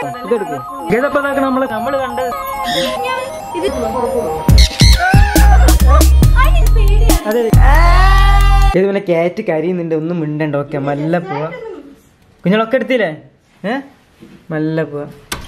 ഇതെടുക്കും ഇതപ്പോ നമ്മള് നമ്മള് കണ്ടത് ഇത് അതെ ഇത് പിന്നെ കാറ്റ് കരിയുന്നുണ്ട് ഒന്നും മിണ്ടണ്ട ഓക്കെ മെല്ലെ പോവാ കുഞ്ഞുങ്ങളൊക്കെ എടുത്തില്ലേ ഏ മെല്ലെ പോവാ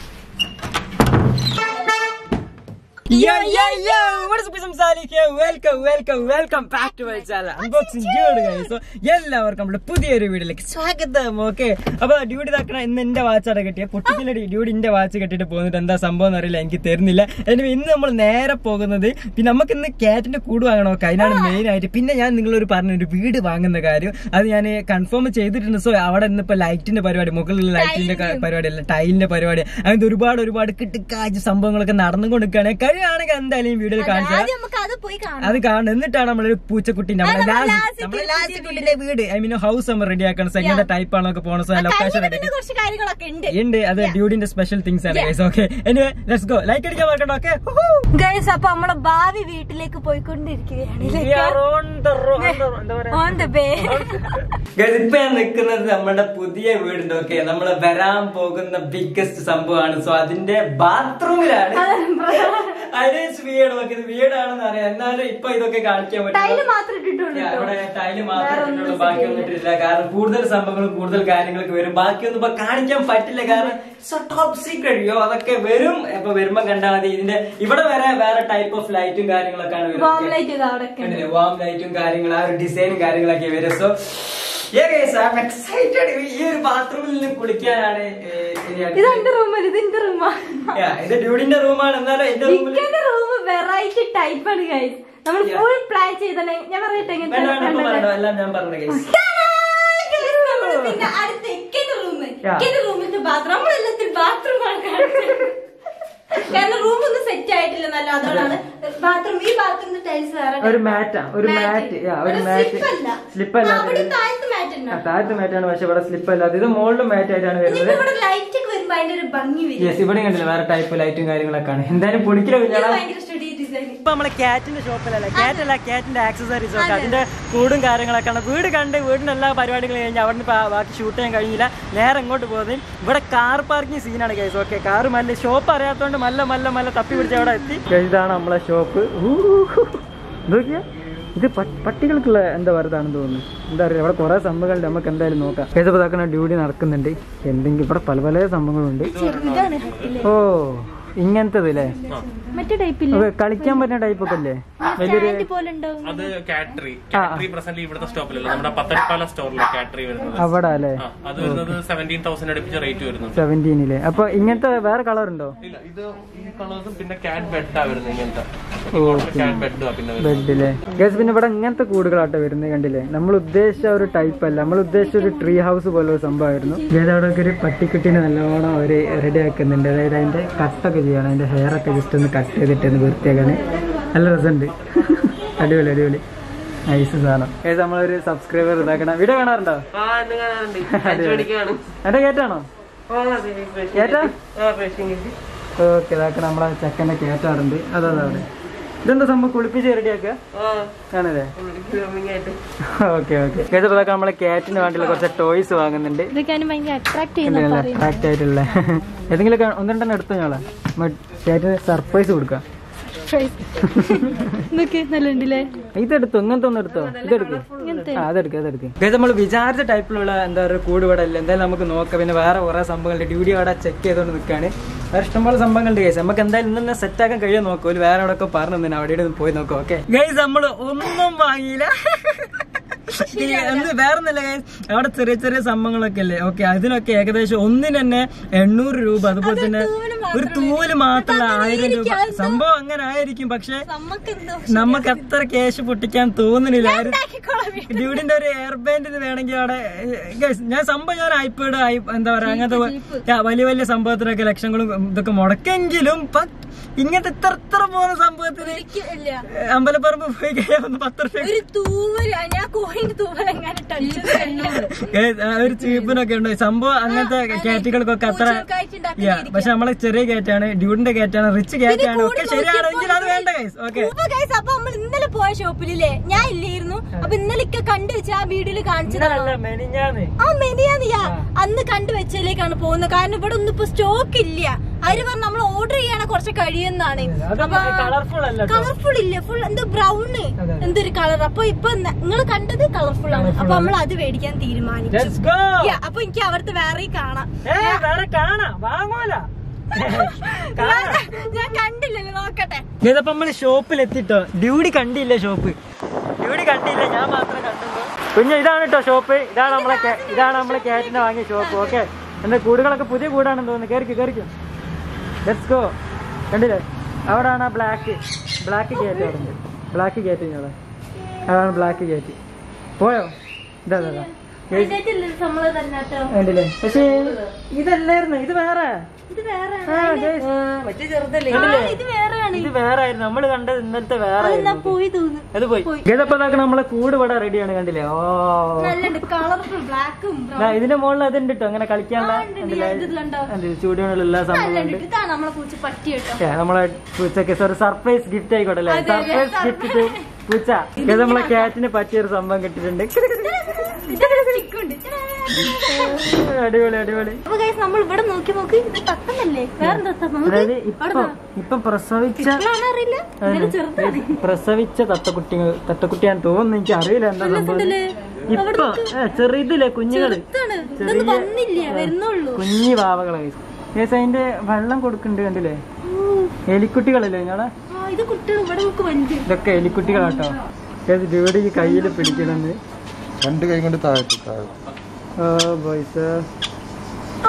Yo, yo, yo! What is up, I'm Salih here. Welcome, welcome, welcome back to my channel. Unboxing Dude, guys. So, എല്ലാവർക്കും നമ്മുടെ പുതിയൊരു വീഡിയോയിലേക്ക് സ്വാഗതം ഓക്കെ അപ്പൊ ഡ്യൂട്ടി തക്കണ ഇന്ന് എന്റെ വാച്ചാണ് കെട്ടിയ പൊട്ടിക്കല ഡ്യൂട്ടി എന്റെ വാച്ച് കെട്ടിട്ട് പോകുന്നിട്ട് എന്താ സംഭവം എന്ന് അറിയില്ല എനിക്ക് തരുന്നില്ല അതിന് ഇന്ന് നമ്മൾ നേരെ പോകുന്നത് പിന്നെ നമുക്ക് ഇന്ന് കാറ്റിന്റെ കൂട് വാങ്ങണം ഒക്കെ അതിനാണ് മെയിൻ ആയിട്ട് പിന്നെ ഞാൻ നിങ്ങളൊരു പറഞ്ഞ ഒരു വീട് വാങ്ങുന്ന കാര്യം അത് ഞാൻ കൺഫേം ചെയ്തിട്ടുണ്ട് സോ അവിടെ ഇന്നിപ്പോ ലൈറ്റിന്റെ പരിപാടി മുകളിലുള്ള ലൈറ്റിന്റെ ക- പരിപാടി അല്ല ടൈലിന്റെ പരിപാടി അങ്ങനത്തെ ഒരുപാട് ഒരുപാട് കിട്ടിക്കാഴ്ച സംഭവങ്ങളൊക്കെ നടന്നുകൊണ്ടിരിക്കുകയാണ് കഴിയുകയാണെങ്കിൽ എന്തായാലും ഈ വീഡിയോയിൽ കാണിച്ചാൽ ആദ്യം നമുക്ക് അത് പോയി കാണാം അത് കാണും എന്നിട്ടാണ് നമ്മളൊരു പൂച്ചക്കുട്ടി നമ്മുടെ നമ്മളെ ലാസ്റ്റ് ലാസ്റ്റ് നമ്മുടെ പുതിയ ലാസ്റ്റ് കുട്ടിന്റെ വീട് ഐ മീൻ ഹൗസ് നമ്മൾ റെഡി ആക്കണം സോ എങ്ങനെ ടൈപ്പ് ആണോ ഒക്കെ പോകണം സോ ലൊക്കേഷൻ റെഡി അതിന് കുറച്ച് കാര്യങ്ങളൊക്കെ ഉണ്ട് ഉണ്ട് അത് ഡ്യൂഡിന്റെ സ്പെഷ്യൽ തിങ്സ് ആണ് guys okay anyway let's go like അടിക്കാൻ മറക്കണ്ട ഓക്കെ ഗൈസ് അപ്പൊ നമ്മളെ ഭാവി വീട്ടിലേക്ക് പോയിക്കൊണ്ടിരിക്കുകയാണ് ഓൺ ദ ബേ ഗൈസ് ഇപ്പൊ ഞാൻ നിൽക്കുന്നത് നമ്മുടെ പുതിയ വീടുണ്ട് ഓക്കെ നമ്മൾ വരാൻ പോകുന്ന ബിഗ്ഗസ്റ്റ് സംഭവമാണ് സോ അതിന്റെ ബാത്റൂമിലാണ് അതിന് വീട് നോക്കി ഇത് വീടാണെന്ന് അറിയാം എന്നാലും ഇപ്പൊ ഇതൊക്കെ കാണിക്കാൻ ടൈല് പറ്റും മാത്രം ഇട്ടിട്ടുള്ളൂ Yeah, ഇവിടെ ടൈല് മാത്രമേ ഇട്ടിട്ടുള്ളൂ ബാക്കി ഒന്നും ഇട്ടിട്ടില്ല കാരണം കൂടുതൽ സംഭവങ്ങളും കൂടുതൽ കാര്യങ്ങളൊക്കെ വരും ബാക്കിയൊന്നും ഇപ്പൊ കാണിക്കാൻ പറ്റില്ല കാരണം ടോപ്പ് സീക്രട്ട് യോ അതൊക്കെ വരും ഇപ്പൊ വരുമ്പോ കണ്ടാൽ മതി ഇതിന്റെ ഇവിടെ വരെ വേറെ ടൈപ്പ് ഓഫ് ലൈറ്റും കാര്യങ്ങളൊക്കെയാണ് ബോംബ് വരുന്നത് ലൈറ്റ് ഇത് അവിടെ ഒക്കെ ഉണ്ട്. വാം ലൈറ്റും കാര്യങ്ങളും ആ ഒരു ഡിസൈനും കാര്യങ്ങളൊക്കെ വരും സോ എക്സൈറ്റഡ് ഈ ഒരു ബാത്റൂമിൽ നിന്ന് കുളിക്കാനാണ് ഏ, ഇനി അടുത്ത്. ഇത് എന്റെ റൂമല്ല ഇത് എന്റെ റൂമാ Yeah, ഇത് ഡ്യൂഡിന്റെ റൂമാണ് എന്നാലും എന്റെ റൂമിൽ ഇക്കന്റെ റൂം വെറൈറ്റി ടൈപ്പ് ആണ് ഗൈസ് നമ്മൾ ഫുൾ പ്ലാൻ ചെയ്തേ ഞാൻ പറയട്ടെ എങ്ങനത്തെ വേണ്ട വേണ്ട ഇപ്പൊ കണ്ടത്? പറയണ്ട, എല്ലാം ഞാൻ പറഞ്ഞു ഗൈസ് Guys, നമ്മള് പിന്നെ അടുത്ത ഇക്കന്റെ റൂം Yeah. ഇക്കന്റെ റൂമിന്റെ ബാത്റൂം നമ്മളെല്ലാത്തിനും ബാത്റൂം ആണ് കാണിച്ചത്. കാരണം റൂം ഒന്നും സെറ്റ് ആയിട്ടില്ല നല്ല അതുകൊണ്ടാണ് ബാത്റൂം ഈ ബാത്റൂമിന്റെ ടൈൽസ് വേറെ ഒരു മാറ്റാ ഒരു മാറ്റ് ഒരു മാറ്റ് സ്ലിപ്പ് അവിടെ അല്ലാത്ത താഴത്ത് മാറ്റ് ഉണ്ട് ആ, താഴത്തെ മാറ്റാണ് പക്ഷെ ഇവിടെ സ്ലിപ്പ് അല്ലാതെ ഇത് മുകളിലും മാറ്റ് ആയിട്ടാണ് ഇനിയിപ്പോ വരുന്നത് ഇവിടെ ലൈറ്റ് ഒക്കെ വരുമ്പോ അതിന്റെ ഒരു ഭംഗി വരും യെസ് ഇവിടെ കണ്ടില്ല വേറെ ടൈപ്പ് ലൈറ്റും കാര്യങ്ങളൊക്കെ ആണ് എന്തായാലും പൊടിക്കില്ല ഇത് കുഞ്ഞാളെ ഭയങ്കര സ്റ്റഡി ഡിസൈൻ ഇപ്പൊ നമ്മളെ കാറ്റിന്റെ ഷോപ്പിലല്ല കാറ്റ് അല്ല കാറ്റിന്റെ ആക്സസറീസ് ഒക്കെ അതിന്റെ കൂടും കാര്യങ്ങളൊക്കെയാണ് വീട് കണ്ട് വീടിന്റെ എല്ലാ പരിപാടികളും കഴിഞ്ഞ് അവിടെ നിന്ന് ബാക്കി ഷൂട്ട് ചെയ്യാൻ കഴിഞ്ഞില്ല നേരെ ഇങ്ങോട്ട് പോകുന്നത് ഇവിടെ കാർ പാർക്കിംഗ് സീനാണ് കേസ് ഓക്കെ കാർ മല്ല ഷോപ്പ് അറിയാത്തോണ്ട് മല്ല മല്ല മല്ല തപ്പി പിടിച്ച് അവിടെ എത്തി ഇതാണ് നമ്മളെ ഷോപ്പ് നോക്കിയാ ഇത് പ- പട്ടികൾക്കുള്ള എന്താ പറയുന്നതാണെന്ന് തോന്നുന്നു എന്താ പറയുക ഇവിടെ കുറെ സംഭവങ്ങളുണ്ട് നമുക്ക് എന്തായാലും നോക്കാം ഏതപ്പോൾ ഇതാക്കണ ഡ്യൂട്ടി നടക്കുന്നുണ്ട് എന്തെങ്കിലും ഇവിടെ പല പല സംഭവങ്ങളുണ്ട് ചെറുതാണ് ഹട്ടില് ഓ ഇങ്ങനത്തത് അല്ലേ മറ്റേ ടൈപ്പില്ല അത് കളിക്കാൻ പറ്റുന്ന ടൈപ്പ് ഒക്കെ അല്ലേ വലിയൊരു സ്റ്റാൻഡ് പോലെ ഉണ്ടാവും അത് കാറ്ററി കാറ്ററി പ്രസന്റ് ഇവിടുത്തെ സ്റ്റോപ്പിലല്ല നമ്മുടെ പത്തടിപ്പാല സ്റ്റോറിലെ കാറ്ററി വരുന്നത് അവിടെ അല്ലേ ആ, അത് വരുന്നത് സെവൻറ്റീൻ തൗസൻഡ് അടുപ്പിച്ച് റേറ്റ് വരുന്നുണ്ട് സെവൻറ്റീനില് അപ്പൊ ഇങ്ങനത്തെ വേറെ കളർ ഉണ്ടോ ഇല്ല ഇത് ഈ കളേഴ്സും പിന്നെ കാറ്റ് ബെഡാ വരുന്നത് ഇങ്ങനത്തെ ഓക്കെ കാറ്റ് ബെഡാ പിന്നെ വരുന്നത് ബെഡിലെ ഗസ് പിന്നെ ഇവിടെ ഇങ്ങനത്തെ കൂടുകളാട്ടോ വരുന്നത് കണ്ടില്ലേ നമ്മൾ ഉദ്ദേശിച്ച ഒരു ടൈപ്പ് അല്ല നമ്മൾ ഉദ്ദേശിച്ച ഒരു ട്രീ ഹൗസ് പോലെ ഒരു സംഭവമായിരുന്നു ഗേത് അവിടെ ഒക്കെ ഒരു പട്ടിക്കുട്ടീനെ നല്ലോണം അവര് റെഡി ആക്കുന്നുണ്ട് അതായത് അതിന്റെ കട്ടൊക്കെ ചെയ്യണം അതിന്റെ ഹെയർ ഒക്കെ ജസ്റ്റ് ഒന്ന് കട്ട് ചെയ്തിട്ട് ഒന്ന് വൃത്തിയാക്കാന് നല്ല രസമുണ്ട് അടിപൊളി അടിപൊളി നൈസ് സാധനം ഏത് നമ്മളൊരു സബ്സ്ക്രൈബർ ഇതാക്കണം വീഡിയോ കാണാറുണ്ടോ എന്റെ കേട്ടാണോ കേട്ടാ ഓക്കെ ഇതാക്കണം നമ്മളെ ചെക്കനെ കേറ്റാറുണ്ട് അതാ അതാ അവിടെ ഇതെന്താ സംഭവം കുളിപ്പിച്ച് റെഡിയാക്കുക ആണല്ലേ ഓക്കെ ഓക്കെ ഇതൊക്കെ നമ്മളെ കാറ്റിന് വേണ്ടിയുള്ള കുറച്ച് ടോയ്സ് വാങ്ങുന്നുണ്ട് ഇതൊക്കെ ഭയങ്കര അട്രാക്ട് ചെയ്യുന്ന അട്രാക്ട് ആയിട്ടുള്ള ഏതെങ്കിലും ഒന്നെണ്ണം എടുത്തോ ഞങ്ങളെ കാറ്റിന് സർപ്രൈസ് കൊടുക്കാം ഇതൊക്കെ നല്ല ഉണ്ടല്ലേ ഇതെടുത്തോ ഇങ്ങനത്തെ ഒന്ന് എടുത്തോ ഇതെടുക്കും ആ അതെടുക്കുക അതെടുക്കുക നമ്മൾ വിചാരിച്ച ടൈപ്പിലുള്ള എന്താ പറയുക കൂടുപാടെ അല്ല എന്തായാലും നമുക്ക് നോക്കാം പിന്നെ വേറെ കുറെ സംഭവങ്ങളുണ്ട് ഡ്യൂട്ടി അവിടെ ചെക്ക് ചെയ്തുകൊണ്ട് നിൽക്കുകയാണ് വേറെ ഇഷ്ടംപോലെ സംഭവങ്ങളുണ്ട് ഗൈസ് നമുക്ക് എന്തായാലും ഇന്ന് തന്നെ സെറ്റ് ആക്കാൻ കഴിയാൻ നോക്കും ഒരു വേറെ അവിടെ ഒക്കെ പറഞ്ഞു തന്നെ അവിടെ ഇവിടെ ഒന്ന് പോയി നോക്കാം ഓക്കെ ഗൈസ് നമ്മൾ ഒന്നും വാങ്ങിയില്ല എന്ത് വേറൊന്നല്ല ഗൈസ് അവിടെ ചെറിയ ചെറിയ സംഭവങ്ങളൊക്കെ അല്ലേ ഓക്കെ അതിനൊക്കെ ഏകദേശം ഒന്നിന് തന്നെ എണ്ണൂറ് രൂപ അതുപോലെ തന്നെ ഒരു തൂവല് മാത്രമല്ല ആയിരം രൂപ സംഭവം അങ്ങനെ ആയിരിക്കും പക്ഷെ നമുക്ക് എന്തോ നമുക്ക് അത്ര ക്യാഷ് പൊട്ടിക്കാൻ തോന്നുന്നില്ല ആ ഒരു ഡ്യൂഡിന്റെ ഒരു എയർ ബാൻഡിന് വേണമെങ്കിൽ അവിടെ ഏഹ്, guys, ഞാൻ സംഭവം ഞാൻ ഐപാഡ് എന്താ പറയാ അങ്ങനത്തെ വ- yeah, വലിയ വലിയ സംഭവത്തിനൊക്കെ ലക്ഷങ്ങളും ഇതൊക്കെ മുടക്കെങ്കിലും but ഇങ്ങനത്തെ ഇത്ര ഇത്ര പോകുന്ന സംഭവത്തിന് ഇല്ല ഏ, അമ്പലപ്പറമ്പ് പോയി കഴിഞ്ഞാൽ ഒന്ന് പത്ത് റുപ്യ ഒരു തൂവൽ ഞാൻ കോഴിന്റെ തൂവൽ എങ്ങനെ Guys, ആ ഒരു ചീപ്പിനൊക്കെ ഉണ്ട് സംഭവം അങ്ങനത്തെ കയറ്റുകൾക്കൊക്കെ അത്ര Yeah, പക്ഷെ നമ്മളെ ചെറിയ കയറ്റാണ് ഡ്യൂഡിന്റെ കയറ്റാണ് റിച്ച് കയറ്റാണ് ഒക്കെ ശരിയാണെങ്കിൽ അത് വേണ്ട ഗൈസ് ഓക്കെ അപ്പൊ നമ്മൾ ഇന്നലെ പോയ ഷോപ്പിലില്ലേ ഞാൻ ഇല്ലായിരുന്നു അപ്പൊ ഇന്നലെ ഇക്ക കണ്ടു വെച്ച ആ വീഡിയോയിൽ കാണിച്ചതാണ് മെനിഞ്ഞാന്ന് ആ മെനിയാന്നിയാ അന്ന് കണ്ടു വെച്ചതിലേക്കാണ് പോകുന്നത് കാരണം ഇവിടെ ഒന്നും ഇപ്പൊ സ്റ്റോക്ക് ഇല്ല അവര് പറഞ്ഞു നമ്മൾ ഓർഡർ ചെയ്യാൻ കുറച്ച് കഴിയുന്നതാണ് അത് കളർഫുൾ അല്ല ട്ടോ. കളർഫുൾ ഇല്ല ഫുൾ എന്തോ ബ്രൗണ് എന്തൊരു കളർ അപ്പൊ ഇപ്പൊ നിങ്ങൾ കണ്ടത് കളർഫുൾ ആണ് അപ്പൊ നമ്മൾ അത് മേടിക്കാൻ തീരുമാനിച്ചു Let's go. Yeah, അപ്പൊ എനിക്ക് അവിടുത്തെ വേറെ കാണാം ഏ, വേറെ കാണാം വാങ്ങൂല ഞാൻ- ഞാൻ കണ്ടില്ലല്ലോ നോക്കട്ടെ ഇതപ്പോ നമ്മള് ഷോപ്പിൽ എത്തിട്ടോ ഡ്യൂടി കണ്ടില്ല ഷോപ്പ് ഡ്യൂടി കണ്ടില്ല ഞാൻ മാത്രം കണ്ടുള്ളൂ കുഞ്ഞ ഇതാണ് കേട്ടോ ഷോപ്പ് ഇതാണ് നമ്മളെ കേ- ഇതാണ് നമ്മളെ ക്യാറ്റിനെ വാങ്ങിയ ഷോപ്പ് ഓക്കെ എന്റെ കൂടുകളൊക്കെ പുതിയ കൂടാണെന്ന് തോന്നുന്നു കയറിക്കും കയറിക്കും ലെറ്റ്സ് ഗോ കണ്ടില്ലേ അവിടാണ് ആ ബ്ലാക്ക് ബ്ലാക്ക് ഗേറ്റ് അവിടെ ഉണ്ട് ബ്ലാക്ക് ഗേറ്റ് ഇങ്ങനെ അതാണ് ബ്ലാക്ക് ഗേറ്റ് പോയോ ഇതാ ഇതാ, ഇതാ Guys, നമ്മള് തന്നെ കേട്ടോ കണ്ടില്ലേ പക്ഷേ ഇതല്ലായിരുന്നു ഇത് വേറെ ഇത് വേറെ ആ, guys. ആ, ഇത് വേറെയാണ് ഇത് വേറെ ആയിരുന്നു നമ്മള് കണ്ടത് ഇന്നലത്തെ വേറെ എന്നാ ആയിരുന്നു പോയി തോന്നുന്നു അത് പോയി ഗതപ്പോ ഇതാക്കണ നമ്മളെ കൂട് ഇവിടെ റെഡിയാണ് കണ്ടില്ലേ ഓ നല്ലുണ്ട് കളർഫുൾ ബ്ലാക്കും ദാ ഇതിന്റെ മുകളിൽ അതുണ്ട് കേട്ടോ അങ്ങനെ കളിക്കാനുള്ള കണ്ടില്ലേ? ഇതിലുണ്ടോ അത് ചൂടുകൊണ്ടുള്ള എല്ലാ സംഭവമുണ്ട് നല്ലുണ്ട് ഇതാണ് നമ്മളെ പൂച്ച പറ്റി കേട്ടോ ഏ, നമ്മളെ പൂച്ചക്ക് ഒരു സർപ്രൈസ് ഗിഫ്റ്റ് ആയിക്കോട്ടെ അല്ലേ സർപ്രൈസ് ഗിഫ്റ്റ് ടു പൂച്ച ഇത് നമ്മളെ ക്യാറ്റിന് പറ്റിയൊരു സംഭവം കിട്ടിയിട്ടുണ്ട് ഇതൊരു stick ഉണ്ട്. അടിപൊളി അടിപൊളി അപ്പൊ guys, നമ്മൾ ഇവിടെ നോക്കി നോക്കി ഇത് തത്തമല്ലേ വേറെ തത്തം അതായത് ഇപ്പൊ ഇപ്പൊ പ്രസവിച്ച അറിയില്ല ഇങ്ങനെ ചെറുതാണ് പ്രസവിച്ച തത്തക്കുട്ടികൾ തത്തക്കുട്ടിയാന്ന് തോന്നുന്നു എനിക്ക് അറിയില്ല എന്താ സംഭവം ഉണ്ടല്ലേ? ഇപ്പൊ ഏ, ചെറുതില്ലേ കുഞ്ഞുങ്ങള് ചെറുതാണ് ഇതൊന്നും വന്നില്ല വരുന്നുള്ളൂ കുഞ്ഞി വാവകളെ ഏസ് അതിന്റെ വെള്ളം കൊടുക്കുന്നുണ്ട് കണ്ടില്ലേ എലിക്കുട്ടികളല്ലേ നിങ്ങളെ ആ ഇത് കുട്ടികൾ ഇവിടെ നമുക്ക് വലുത് ഇതൊക്കെ എലിക്കുട്ടികളാട്ടോ ഏത് ഇവിടെ ഈ കയ്യിൽ പിടിക്കണമെന്ന് രണ്ട് കൈ കൊണ്ട് താഴ്ത്തി താഴെ ഓ ബോയ്സ് ആ.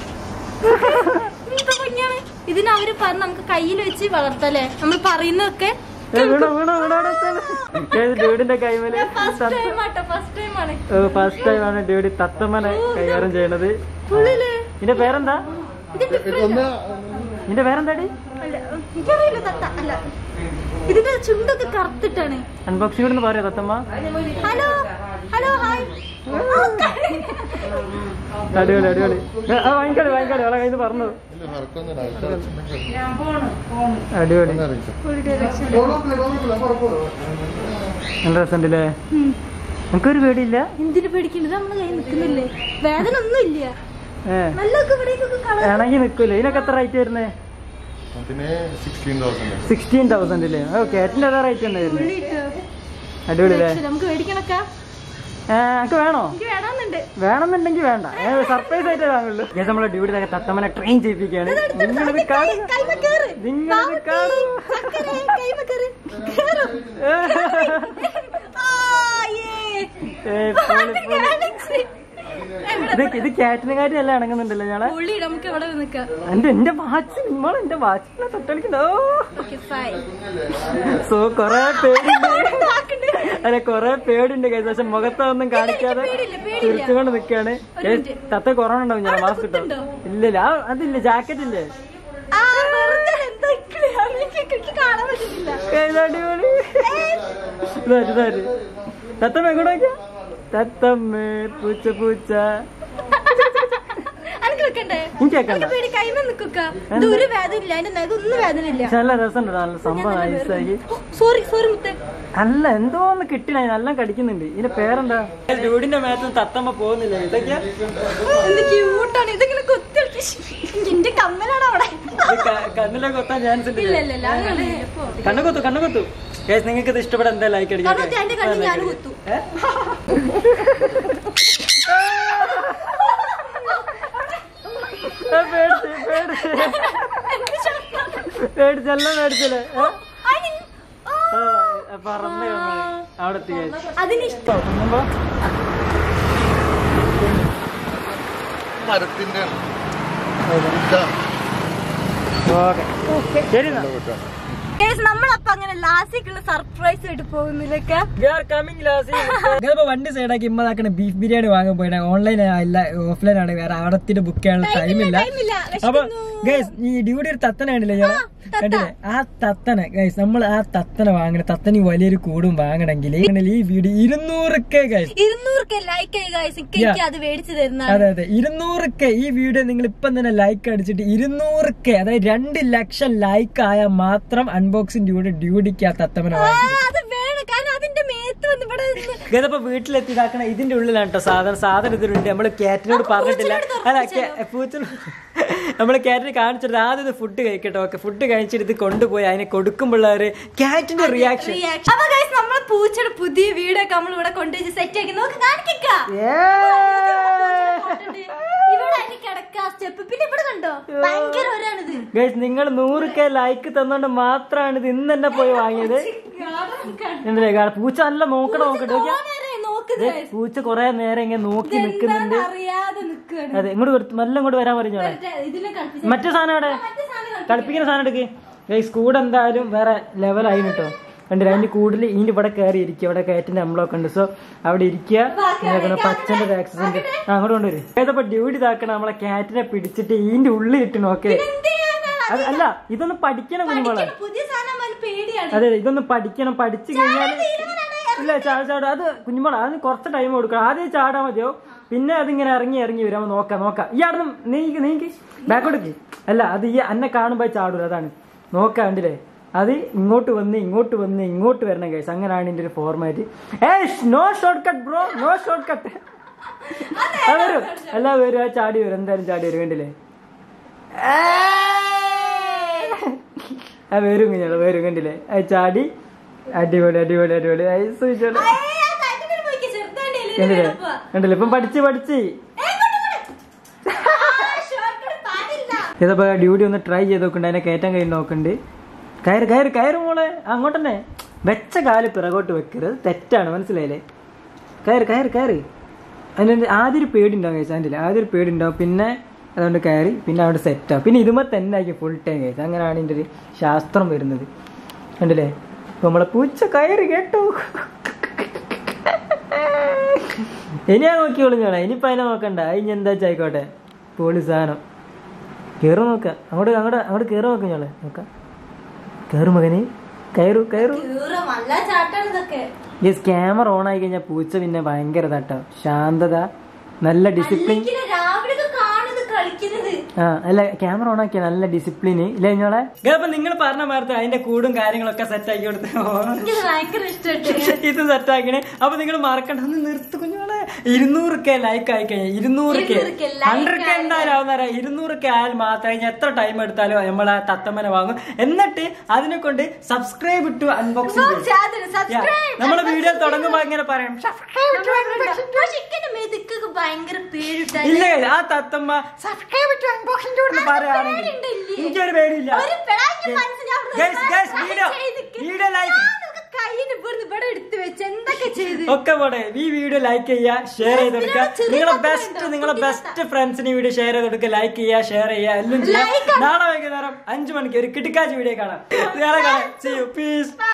ഇത് കുഞ്ഞാണ് ഇതിന് അവര് പറഞ്ഞ് നമുക്ക് കയ്യിൽ വെച്ച് വളർത്തല്ലേ നമ്മൾ പറയുന്നതൊക്കെ വീണോ വീണോ വീണോ ഏത് ഡ്യൂഡിന്റെ കൈമേല് ഫസ്റ്റ് ടൈം ആട്ടോ ഫസ്റ്റ് ടൈം ആണ് ഫസ്റ്റ് ടൈം ആണ് ഡ്യൂഡി തത്തമ്മനെ കൈകാര്യം ചെയ്യണത് ഉള്ളില് നിന്റെ പേരെന്താ ഒന്ന് നിന്റെ പേരെന്താടി അല്ല എനിക്കറിയില്ല തത്ത അല്ല ഇതിന്റെ ചുണ്ടൊക്കെ കറുത്തിട്ടാണ് അൺബോക്സിംഗ് ഇവിടുന്ന് പറയാ തത്തമ്മ ഹലോ ഹലോ ഹായ് അടിപൊളി അടിപൊളി ഏ, ആ വാങ്ങിക്കാളി വാങ്ങിക്കാളി അവളെ കയ്യിൽ നിന്ന് പറഞ്ഞു ഇല്ല, ഹർക്കൊന്നും ഇല്ല. അടിപൊളി ഒന്ന് അറിയിച്ചോ. ഒരു ഡയറക്ഷൻ നല്ല രസമുണ്ടല്ലേ നമുക്കൊരു പേടിയില്ല എന്തിനു പേടിക്കുന്നത് നമ്മളെ കയ്യിൽ നിൽക്കുന്നില്ലേ വേദന ഒന്നും ഇല്ല ഏ നല്ലൊക്കെ ഇവിടേക്കൊക്കെ കളർ ഇണങ്ങി നിക്കൂലേ ഇതിനൊക്കെ എത്ര റേറ്റ് വരുന്നേ അതിന് സിക്സ്റ്റീൻ തൗസൻഡ് സിക്സ്റ്റീൻ തൗസൻഡ് അല്ലേ ഓ കേറ്റിന്റെ അതേ റേറ്റ് തന്നെ വരുന്നത് അടിപൊളി അല്ലേ നമുക്ക് മേടിക്കണൊക്കെ എനിക്ക് വേണോ എനിക്ക് വേണമെന്നുണ്ട് വേണമെന്നുണ്ടെങ്കിൽ വേണ്ട സർപ്രൈസ് ആയിട്ടേ വാങ്ങുള്ളൂ ഞാൻ നമ്മളെ ഡ്യൂട്ടി തന്നെ തത്തമ്മനെ ട്രെയിൻ ചെയ്യിപ്പിക്കുകയാണ് നിങ്ങളിത് കാണുക കൈമ കേറ് നിങ്ങളിത് കാണുക ചക്കരെ, കൈമ കേറ്. കേറ്. ആ, yay. ഏ, പൊളി, പൊളി. Galaxy. ഇത് ഇത് കാറ്റിനെക്കാട്ടി അല്ല ഇണങ്ങുന്നുണ്ടല്ലോ ഞങ്ങളെ പുള്ളി നമുക്ക് ഇവിടെ നിൽക്കാം എന്റെ എന്റെ വാച്ച് നിങ്ങൾ എന്റെ വാച്ചിനെ തൊട്ടടിക്കണ്ടോ ഓക്കെ ഫൈൻ സോ കൊറേ പേടിണ്ട് അല്ലെ കൊറേ പേടിണ്ട് കൈ പക്ഷെ മുഖത്തൊന്നും കാണിക്കാതെ പേടിയില്ല, പേടിയില്ല. ചിരിച്ചുകൊണ്ട് നിക്കാണ് ഒരു minute. തത്ത കൊറോണ ഉണ്ടാവും ഞാൻ മാസ്ക് ഇട്ടോ കുത്തുണ്ടോ? ഇല്ലില്ല ആ, അതില്ല ജാക്കറ്റ് ഇല്ലേ ആ വെറുതെ എന്താ ഇക്കിളി? എനിക്ക് എനിക്ക് കാണാൻ പറ്റുന്നില്ല ഏത് അടിപൊളി ഇതാര് ഇതാര് തത്തമ്മ എങ്ങോട്ട് നോക്കിയാ തത്തമ്മ പൂച്ച പൂച്ച അനക്ക് വെക്കണ്ടേ എനിക്ക് കേക്കണ്ട എനിക്ക് പേടി കൈമ നിക്കുക ഇത് ഒരു വേദന ഇല്ല അതിന്റെ നഖമൊന്നും വേദന ഇല്ല പക്ഷെ നല്ല രസമുണ്ട് നല്ല സംഭവം നൈസായി സോറി സോറി മുത്തേ അല്ല എന്തോന്ന് കിട്ടില്ല നല്ല കടിക്കുന്നുണ്ട് ഇതിന്റെ പേരെന്താ ഡൂഡിന്റെ മേത്ത് തത്തമ്മ പോകുന്നില്ല ഇതൊക്കെയാ എന്ത് ക്യൂട്ടാണ് ഇതിങ്ങനെ കൊത്തി എന്റെ കമ്മലാണ് അവിടെ ഇത് ക- കണ്ണിലെ കൊത്താൻ ചാൻസ് ഉണ്ട് ഇല്ല ഇല്ല ഇല്ല അങ്ങനെ ഇപ്പൊ. കണ്ണു കൊത്തു കണ്ണു കൊത്തു ഗൈസ് നിങ്ങൾക്ക് ഇത് ഇഷ്ടപ്പെടാൻ എന്താ ലൈക്ക് കാരണം അടിക്കാം എന്റെ കണ്ണിൽ ഞാൻ കുത്തു പേടിച്ച് പേടിച്ച് പേടിച്ചെല്ലാം പേടിച്ചല്ലേ ഏ? അനി. ആ. ആ, പറന്ന് കിടന്നു. അവിടെ എത്തി guys. അതിനിഷ്ടം തിന്നുമ്പോ മരത്തിന്റെ ഓക്കെ ശരി എന്നാ നമ്മളപ്പോ അങ്ങനെ ലാസിക്കുള്ള സർപ്രൈസ് ആയിട്ട് പോകുന്നില്ലൊക്കെ We are coming, ലാസി. ഇതിപ്പോ വണ്ടി സൈഡാക്കി ഇമ്മതാക്കണ ബീഫ് ബിരിയാണി വാങ്ങാൻ പോയിട്ട് ഓൺലൈൻ അല്ല ഓഫ്ലൈൻ ആണ് വേറെ അവിടത്തിന്റെ ബുക്ക് ചെയ്യാനുള്ള ടൈമില്ല ടൈമില്ല അപ്പൊ വിശക്കുന്നു ഗൈസ് ഈ ഡ്യൂട്ടി ഒരു തത്തന കണ്ടില്ലേ ഞാൻ കണ്ടില്ലേ ആ തത്തന ഗൈസ് നമ്മൾ ആ തത്തന വാങ്ങണം തത്തന് വലിയൊരു കൂടും വാങ്ങണമെങ്കിൽ ഈ വീഡിയോ ഇരുന്നൂറ് കെ ഗൈസ് ഇരുന്നൂറ് ലൈക്ക് ചെയ്യുക എനിക്ക് അത് മേടിച്ചു തരുന്ന അതെ അതെ ഇരുന്നൂറ് കെ ഈ വീഡിയോ നിങ്ങൾ ഇപ്പം തന്നെ ലൈക്ക് അടിച്ചിട്ട് ഇരുന്നൂറ് കെ അതായത് രണ്ട് ലക്ഷം ലൈക്ക് ആയാൽ മാത്രം അൺബോക്സിംഗ് ഡ്യൂട്ടി ഡ്യൂട്ടിക്ക് ആ തത്തമന വാങ്ങി അത് വേണം കാരണം അതിന്റെ മേത്ത് വന്ന് ഇവിടെ നിന്ന് ഗതപ്പോ വീട്ടിലെത്തി ഇതാക്കണ ഇതിന്റെ ഉള്ളിലാണ് കേട്ടോ സാധനം സാധനം ഇതിലുണ്ട് നമ്മള് കാറ്റിനോട് പറഞ്ഞിട്ടില്ല അല്ല പൂച്ച നമ്മള് കാറ്റിന് കാണിച്ചിട്ട് ആദ്യം ഇത് ഫുഡ് കഴിക്കട്ടെ ഓക്കെ ഫുഡ് കഴിച്ചിട്ട് ഇത് കൊണ്ടുപോയി അതിനെ കൊടുക്കുമ്പോഴൊരു കാറ്റിന്റെ റിയാക്ഷൻ റിയാക്ഷൻ അപ്പൊ ഗൈസ് നമ്മളെ പൂച്ചയുടെ പുതിയ വീടൊക്കെ നമ്മൾ ഇവിടെ കൊണ്ടുവച്ച് സെറ്റ് ആക്കി നോക്ക് കാണിക്ക ഇവിടെ അതിന് കിടക്കാ സ്റ്റെപ്പ് പിന്നെ ഇവിടെ കണ്ടോ ഭയങ്കര ഒരാണിത് ഗൈസ് നിങ്ങൾ നൂറ് കെ ലൈക്ക് തന്നോണ്ട് മാത്രമാണ് ഇത് ഇന്ന് തന്നെ പോയി വാങ്ങിയത് എന്തിനാ കാണാം പൂച്ച നല്ല നോക്കണം നോക്കട്ടെ നോക്കിയാ നോക്കുന്നത് ദേ, പൂച്ച കൊറേ നേരം ഇങ്ങനെ നോക്കി നിൽക്കുന്നുണ്ട് അറിയാതെ നിക്കാണ് അതെ ഇങ്ങോട്ട് കൊടുത്ത് നല്ല ഇങ്ങോട്ട് വരാൻ പറഞ്ഞോളെ ഇതിനെ കളിപ്പിച്ച മറ്റേ സാധനം അവിടെ മറ്റേ സാധനം കളിപ്പിക്കുന്ന സാധനം എടുക്ക് ഗൈസ് കൂടെ എന്തായാലും വേറെ ലെവലായി കേട്ടോ കണ്ടില്ല അതിന്റെ കൂടുതൽ ഇതിന്റെ ഇവിടെ കയറി ഇരിക്കുക ഇവിടെ കയറ്റിന്റെ അമ്പളമൊക്കെ ഉണ്ട് സോ അവിടെ ഇരിക്കുക ഇതാക്കണം പച്ചന്റെ ആക്സസ് ഉണ്ട് ആ അങ്ങോട്ട് കൊണ്ടുവരും ഏതപ്പോ ഡ്യൂട്ടി ഇതാക്കണം നമ്മളെ കാറ്റിനെ പിടിച്ചിട്ട് ഇതിന്റെ ഉള്ളിൽ ഇട്ട് നോക്കേ അത് അല്ല ഇതൊന്ന് പഠിക്കണം കുഞ്ഞുമോളെ പുതിയ സാധനം വന്ന് പേടിയാണ് അതെ ഇതൊന്ന് പഠിക്കണം പഠിച്ചു കഴിഞ്ഞാൽ ഇല്ല ചാട ചാടും അത് കുഞ്ഞുമോളെ അതിന് കുറച്ച് ടൈം കൊടുക്കണം ആദ്യം ചാടാൻ മതിയോ പിന്നെ അതിങ്ങനെ ഇറങ്ങി ഇറങ്ങി വരും അപ്പൊ നോക്കാം നോക്കാം ഈ അവിടെ നീക്ക് നീക്ക് ബാക്കോട്ടേക്ക് അല്ല അത് ഈ അന്നെ കാണുമ്പോ ചാടൂല അതാണ് നോക്കാം കണ്ടില്ലേ അത് ഇങ്ങോട്ട് വന്ന് ഇങ്ങോട്ട് വന്ന് ഇങ്ങോട്ട് വരണം കേസ് അങ്ങനെയാണ് ഇതിന്റെ ഒരു ഫോർമാറ്റ് ഏ no short cut bro no short cut അത് വരും എല്ലാം വരും ആ ചാടി വരും എന്തായാലും ചാടി വരും കണ്ടില്ലേ ആ വരും കുഞ്ഞോളെ വരും കണ്ടില്ലേ അത് ചാടി അടിപൊളി അടിപൊളി അടിപൊളി ഐ സൂചിച്ചോളെ കണ്ടില്ലേ കണ്ടില്ലേ ഇപ്പം പഠിച്ച് പഠിച്ച് ഇതപ്പോ ഡ്യൂട്ടി ഒന്ന് ട്രൈ ചെയ്ത് നോക്കണ്ട് അതിനെ കയറ്റാൻ കഴിയും നോക്കണ്ട് കയറ് കയറ് കയറ് മോളെ അങ്ങോട്ട് തന്നെ വെച്ച കാല് പിറകോട്ട് വെക്കരുത് തെറ്റാണ് മനസ്സിലായില്ലേ കയറ് കയറ് കയറ് അതിന് ആദ്യം ഒരു പേടി ഉണ്ടാവും കഴിച്ചാൽ അതിൻ്റെ ആദ്യം ഒരു പേടി ഉണ്ടാവും പിന്നെ അതുകൊണ്ട് കയറി പിന്നെ അവിടെ സെറ്റാവും പിന്നെ ഇതുമ്പോൾ തന്നെ ആയിരിക്കും ഫുൾ ടൈം കഴിച്ചാൽ അങ്ങനെയാണ് ഇതിൻ്റെ ഒരു ശാസ്ത്രം വരുന്നത് കണ്ടില്ലേ ഇപ്പൊ നമ്മളെ പൂച്ച കയറി കേട്ടോ ഇനിയാ നോക്കിയോളൂ ഞാൻ ഇനിയിപ്പോ അതിനെ നോക്കണ്ട ഇനി എന്താ ആയിക്കോട്ടെ പോളി സാധനം കേറു നോക്ക അങ്ങോട്ട് അങ്ങോട്ട് അങ്ങോട്ട് കേറി നോക്കാം ഞങ്ങള് നോക്കാം കേറു മകന് കയറു കയറു നല്ല ചാട്ടാണ് ഇതൊക്കെ യെസ് ക്യാമറ ഓൺ ആയി കഴിഞ്ഞാൽ പൂച്ച പിന്നെ ഭയങ്കര തട്ടോ ശാന്തത നല്ല ഡിസിപ്ലിൻ അല്ലെങ്കിൽ രാവിലെ കാണുന്നത് കളിക്കുന്നത് ആ അല്ല ക്യാമറ ഓൺ ആക്കിയ നല്ല ഡിസിപ്ലിന് ഇല്ലേ ഞങ്ങളെ അപ്പൊ നിങ്ങൾ പറഞ്ഞ മാർത്ത് അതിന്റെ കൂടും കാര്യങ്ങളൊക്കെ സെറ്റ് ആക്കി കൊടുത്ത് എനിക്കത് ഭയങ്കര ഇഷ്ടപ്പെട്ടു ഇത് സെറ്റ് ആക്കണേ അപ്പൊ നിങ്ങൾ മറക്കണ്ട ഒന്ന് നിർത്ത് കുഞ്ഞുങ്ങളെ ഇരുന്നൂറ് കെ ലൈക്ക് ആയി കഴിഞ്ഞാൽ ഇരുന്നൂറ് K 200K like hundred K എന്തായാലും ആവുന്നേരം ഇരുന്നൂറ് കെ ആയാൽ മാത്രമേ ഇനി എത്ര ടൈം എടുത്താലും നമ്മൾ ആ തത്തമ്മനെ വാങ്ങും എന്നിട്ട് അതിനെ കൊണ്ട് സബ്സ്ക്രൈബ് ടു അൺബോക്സിംഗ് സബ്സ്ക്രൈബ് നമ്മളെ വീഡിയോ തുടങ്ങുമ്പോ ഇങ്ങനെ പറയും പക്ഷെ ഇക്കന്റെ മേതിക്കൊക്കെ ഭയങ്കര പേരിട്ടായി ഇല്ല guys, ആ തത്തമ്മ സബ്സ്ക്രൈബ് ടു അൺബോക്സിംഗ് എന്ന് പറയുകയാണെങ്കിൽ പേടിയുണ്ട് ഇല്ലേ? എനിക്കൊരു പേടിയില്ല ഒരു പിണാക്ക് മനസ്സ് ഞാൻ ഇവിടെ Guys, guys, video, ചെയ്തിക്ക്. video like. ഞാനൊക്കെ കയ്യിന് ഇവിടുന്ന് ഇവിടെ എടുത്ത് വെച്ച് എന്തൊക്കെ ചെയ്ത് ഒക്കെ പോട്ടെ ഈ വീഡിയോ ലൈക്ക് ചെയ്യുക ഷെയർ ചെയ്ത് കൊടുക്കുക ചെറിയ നിങ്ങളെ മക്കളുണ്ടോ? ബെസ്റ്റ് നിങ്ങളെ കുട്ടി ബെസ്റ്റ് ഫ്രണ്ട്സിന് വീഡിയോ ഷെയർ ചെയ്ത് കൊടുക്കുക ലൈക്ക് ചെയ്യുക ഷെയർ ചെയ്യുക എല്ലാം Like ചെയ്യുക നാളെ വൈകുന്നേരം അഞ്ചു മണിക്ക് ഒരു കിട്ടിക്കാച്ച് വീഡിയോ കാണാം നാളെ കാണാം ചെയ്യൂ പീസ്